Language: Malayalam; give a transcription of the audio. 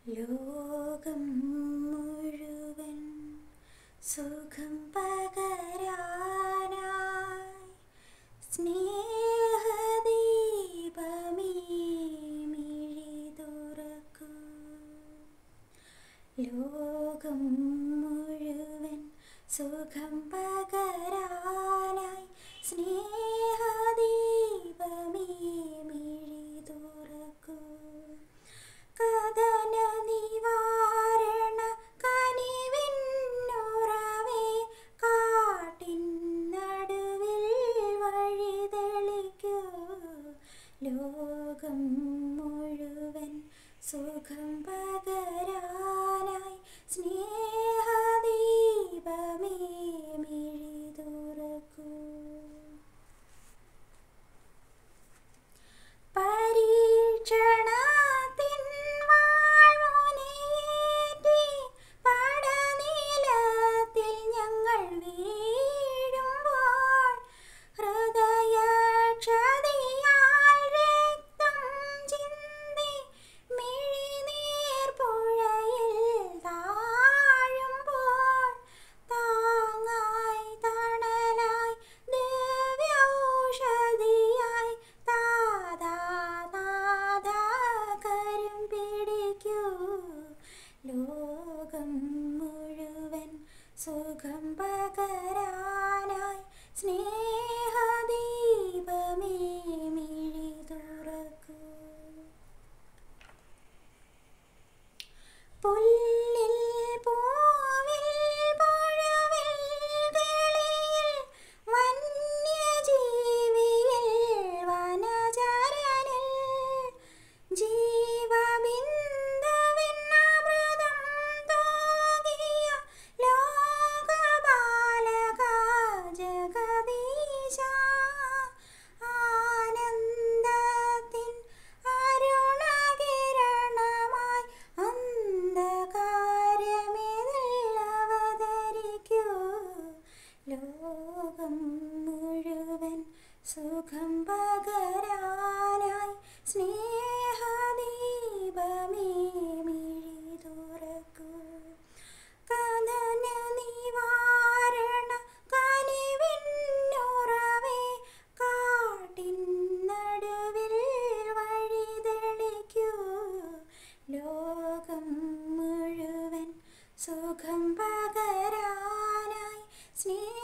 ലോകം മുഴുവൻ സുഖം പകരാനായി സ്നേഹദീപമേ മിഴി തുറക്കൂ ലോകം മുഴുവൻ സുഖം പകരാനായി സ്നേഹദീപമേ മിഴി തുറക്കൂ കഥന നിവാരണ കനിവിന്നുറവേ കാട്ടിൻ നടുവിൽ വഴിതെളിക്കൂ ലോകം മുഴുവൻ സുഖം പകരാനായി സ്നേഹദീപമേ മിഴി തുറക്കൂ പരീക്ഷണത്തിൻ വാൾമുനയേറ്റി പടനിലത്തിൽ ഞങ്ങൾ വീഴുമ്പോൾ ഹൃദയക്ഷതിയാൽ രക്തം ചിന്തി മിഴിനീർ പുഴയിൽ താഴുമ്പോൾ താങ്ങായി തണലായി ദിവ്യൗഷധിയായി താതാ താതാ കരം പിടിക്കൂ ലോകം മുഴുവൻ സുഖം പകരാനായി സ്നേഹദീപമേ മിഴി തുറക്കൂ പുല്ലിൽ പൂവിൽ പുഴവിൽ കിളിയിൽ വന്യജീവിയിൽ വനചരനിൽ ജീവബിന്ദുവിൻ അമൃതം തൂകിയ ലോകബാലക ജഗദീശ ആനന്ദത്തിൻ അരുണകിരണമായി അന്ധകാരമിതിൽ അവതരിക്കൂ ലോകം മുഴുവൻ സുഖം പകരാനായി സ്നേഹദീപമേ മിഴി തുറക്കൂ കഥന നിവാരണ കനിവിന്നുറവേ കാട്ടിൻ നടുവിൽ വഴിതെളിക്കൂ ലോകം മുഴുവൻ സുഖം പകരാനായി സ്നേഹ